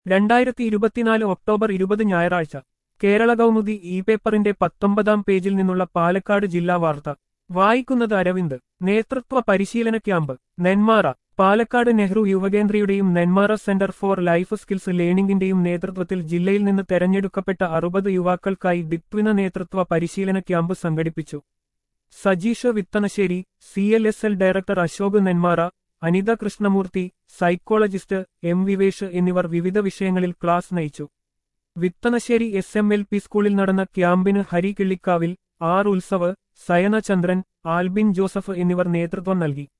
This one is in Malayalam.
രണ്ടായിരത്തി ഇരുപത്തിനാല് ഒക്ടോബർ ഇരുപത് ഞായറാഴ്ച കേരള കൗമുദി ഇ പേപ്പറിന്റെ പത്തൊമ്പതാം പേജിൽ നിന്നുള്ള പാലക്കാട് ജില്ലാ വാർത്ത വായിക്കുന്നത് അരവിന്ദ് നേതൃത്വ പരിശീലന ക്യാമ്പ് നെന്മാറ പാലക്കാട് നെഹ്റു യുവകേന്ദ്രയുടെയും Nenmara centre for life skills ലേണിംഗിന്റെയും നേതൃത്വത്തിൽ ജില്ലയിൽ നിന്ന് തെരഞ്ഞെടുക്കപ്പെട്ട അറുപത് യുവാക്കൾക്കായി ദിത്വിന നേതൃത്വ പരിശീലന ക്യാമ്പ് സംഘടിപ്പിച്ചു Sajeesh Vithanassery C L S L director Ashok Nenmara Anitha Krishnamoorthy psychologist M Vivesh എന്നിവർ വിവിധ വിഷയങ്ങളിൽ ക്ലാസ് നയിച്ചു Vithanassery S M L P സ്കൂളിൽ നടന്ന ക്യാമ്പിന് ഹരി കിള്ളിക്കാവിൽ ആർ ഉത്സവ് സയന ചന്ദ്രൻ ആൽബിൻ ജോസഫ് എന്നിവർ നേതൃത്വം നൽകി